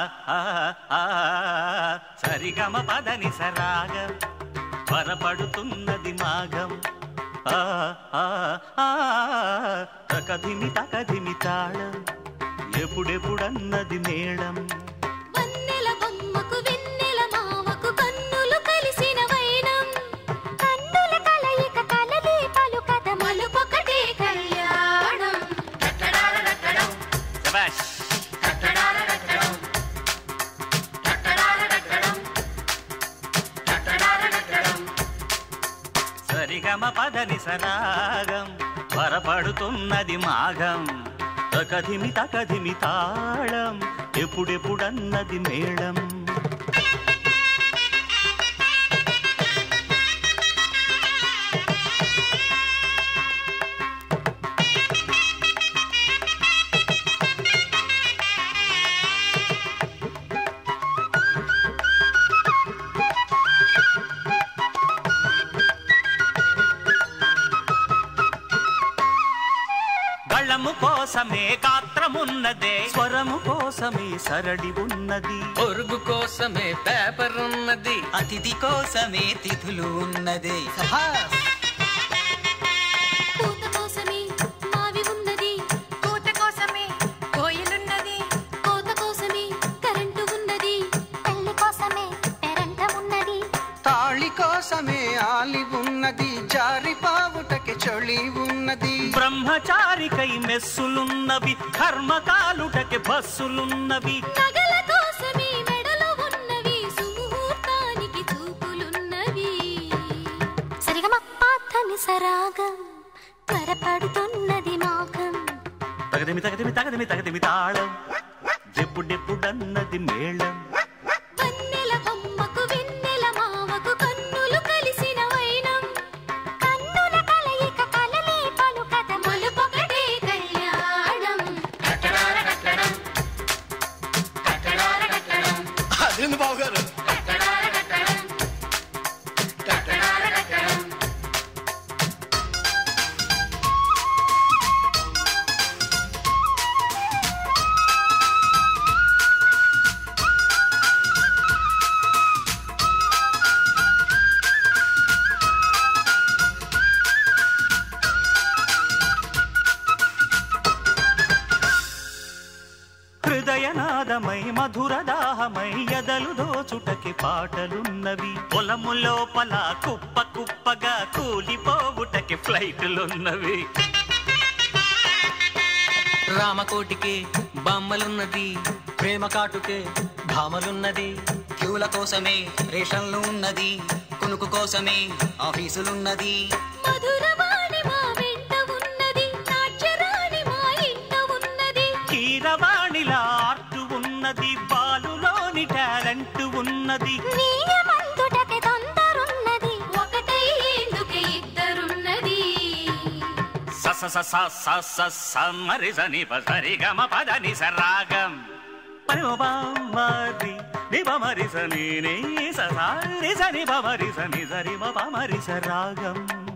ఆ, ఆ, సరిగమ పదని సరాగం త్వరపడుతున్నది మాఘం ఆ, ఆ, ఆ, తకధిమి తకధిమి తాళం ఎప్పుడెప్పుడన్నది మేళం వన్నెల బొమ్మకు వెన్నెల మావకు కన్నులు కలిసిన వైనం కన్నుల కలయిక కలలే పలుకద మలుపొకటే కళ్యాణం శభాష్. సరిగమ పదని సరాగం త్వరపడుతున్నది మాఘం తకధిమి తకధిమి తాళం ఎప్పుడెప్పుడన్నది మేళం గళము కోసమే గాత్రమున్నదే స్వరము కోసమే సరడి ఉన్నది పొరుగు కోసమే పేపర్ ఉన్నది అతిథి కోసమే తిథులు ఉన్నదే పూత కోసమే మావి ఉన్నది పూత కోసమే కోయిలున్నది కోత కోసమే కరెంటు ఉన్నది పెళ్లి కోసమే పెరంట ఉన్నది తాళి కోసమే ఆలి ఉన్నది జారి పావుటకి చొళి ఉన్నది బ్రహ్మచారికై మెస్సులున్నవి కర్మకాలుటకి బస్సులున్నవి నగల కోసమే మెడలో ఉన్నవి సుముహూర్తానికి చూపులున్నవి సరిగమ పాతని సరాగం త్వరపడుతున్నది మాఘం తగదిమి తగదిమి తగదిమి తగదిమి తాళం ఎప్పుడెప్పుడన్నది మేళం వన్నెల బొమ్మకు వెన్నెల మావకు కన్నులు కలిసిన వైనం కన్నుల కలయిక కలలే పలుకద మలుపొకటే కళ్యాణం అదేంది బావగారు హృదయనాదమై మధురదాహమై ఎదలు దోచుటకి పాటలున్నవి పొలము లోపల కుప్ప కుప్పగా కూలిపోవుటకి ఫ్లైట్లున్నవి రామకోటికే బొమ్మలున్నది ప్రేమ కాటుకే భామలున్నది క్యూల కోసమే రేషన్లు ఉన్నది కునుకు కోసమే ఆఫీసులున్నది మధురవాణి మా వెంట ఉన్నది నాట్యరాణి మా ఇంట ఉన్నది కీరవాణిలా ఆర్టు ఉన్నది బాలులోని టాలెంట్ ఉన్నది నీయమందుటకి తొందరున్నది ఒకటై ఎందుకే ఇద్దరున్నది స స స స స స స మరి సని ప సరి గమ పదని సరాగం పని మ ప మరి ని ప మరి సని ని స స రి సని ప మరి సని సరి మ ప మరి సరాగం